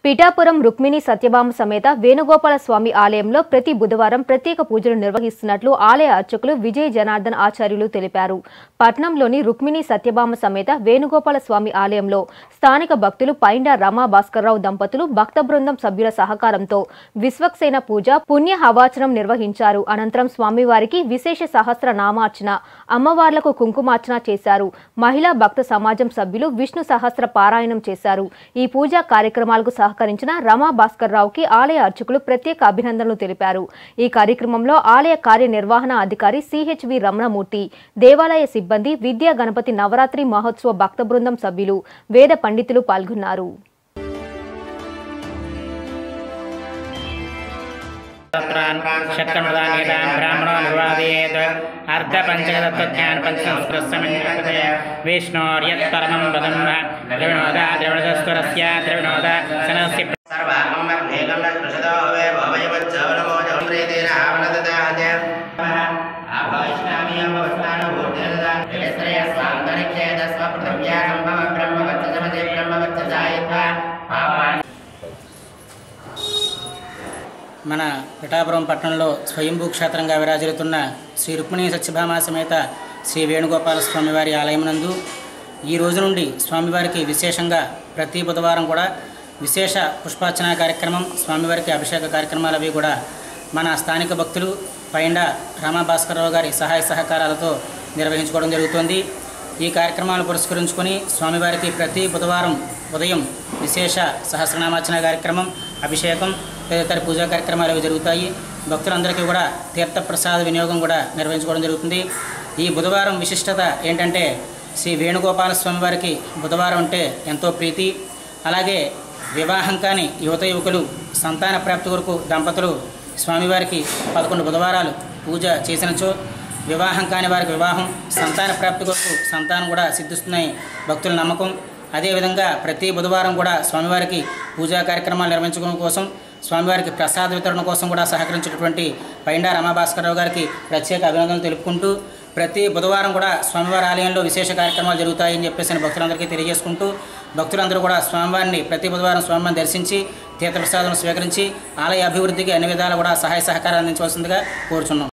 పిఠాపురం రుక్మిణి సత్యభామ సమేత వేణుగోపాల స్వామి ఆలయంలో ప్రతి బుధవారం ప్రత్యేక పూజలు నిర్వహిస్తున్నట్లు ఆలయ అర్చకులు విజయ్ జనార్దన్ ఆచార్యులు తెలిపారు పట్నంలోని రుక్మిణి సత్యభామ సమేత వేణుగోపాల స్వామి ఆలయంలో స్థానిక భక్తులు పైండ రమా భాస్కర్రావు దంపతులు భక్త బృందం సభ్యుల సహకారంతో విశ్వక్సేన పూజ పుణ్య హవాచనం నిర్వహించారు అనంతరం స్వామివారికి విశేష సహస్ర నామార్చన అమ్మవార్లకు కుంకుమార్చన చేశారు మహిళా భక్త సమాజం సభ్యులు విష్ణు సహస్ర పారాయణం చేశారు ఈ పూజా కార్యక్రమాలకు సహకరించిన రమా భాస్కర్ రావుకి ఆలయ అర్చకులు ప్రత్యేక అభినందనలు తెలిపారు ఈ కార్యక్రమంలో ఆలయ కార్యనిర్వహణ అధికారి సిహెచ్వి రమణమూర్తి దేవాలయ సిబ్బంది విద్యా గణపతి నవరాత్రి మహోత్సవ భక్త బృందం సభ్యులు వేద పండితులు పాల్గొన్నారు तत्रान् षट्कमृदानीतान् ब्राह्मणो निर्वादयेत् अर्धपञ्चकतत्त्वज्ञान पञ्चसंस्कृतसमन्विततया विष्णोर्यत्परमं वदन् द्रविणोदा द्रविणोदस्वरस्य द्रविणोद सनस्य మన పిఠాపురం పట్టణంలో స్వయంభూ క్షేత్రంగా విరాజిల్లుతున్న శ్రీ రుక్మిణీ సత్యభామ సమేత శ్రీ వేణుగోపాల స్వామివారి ఆలయమునందు ఈ రోజు నుండి స్వామివారికి విశేషంగా ప్రతి బుధవారం కూడా విశేష పుష్పార్చన కార్యక్రమం స్వామివారికి అభిషేక కార్యక్రమాలు అవి కూడా మన స్థానిక భక్తులు పైండ రామభాస్కరరావు గారి సహాయ సహకారాలతో నిర్వహించుకోవడం జరుగుతోంది ఈ కార్యక్రమాలు పురస్కరించుకొని స్వామివారికి ప్రతి బుధవారం ఉదయం విశేష సహస్రనామార్చన కార్యక్రమం అభిషేకం తదితర పూజా కార్యక్రమాలు అవి జరుగుతాయి భక్తులందరికీ కూడా తీర్థప్రసాద వినియోగం కూడా నిర్వహించుకోవడం జరుగుతుంది ఈ బుధవారం విశిష్టత ఏంటంటే శ్రీ వేణుగోపాల స్వామి వారికి బుధవారం అంటే ఎంతో ప్రీతి అలాగే వివాహం కాని యువత యువకులు సంతాన ప్రాప్తి కొరకు దంపతులు స్వామివారికి పదకొండు బుధవారాలు పూజ చేసినచో వివాహం కాని వారికి వివాహం సంతాన ప్రాప్తి కొరకు సంతానం కూడా సిద్ధిస్తున్నాయి భక్తుల నమ్మకం అదేవిధంగా ప్రతి బుధవారం కూడా స్వామివారికి పూజా కార్యక్రమాలు నిర్వహించడం కోసం స్వామివారికి ప్రసాద వితరణ కోసం కూడా సహకరించినటువంటి పైండా రమాభాస్కరరావు గారికి ప్రత్యేక అభినందనలు తెలుపుకుంటూ ప్రతి బుధవారం కూడా స్వామివారి ఆలయంలో విశేష కార్యక్రమాలు జరుగుతాయని చెప్పేసి భక్తులందరికీ తెలియజేసుకుంటూ భక్తులందరూ కూడా స్వామివారిని ప్రతి బుధవారం స్వామివారిని దర్శించి తీర్థప్రసాదం స్వీకరించి ఆలయ అభివృద్ధికి అన్ని విధాలు కూడా సహాయ సహకారాలు అందించవలసిందిగా కోరుచున్నాం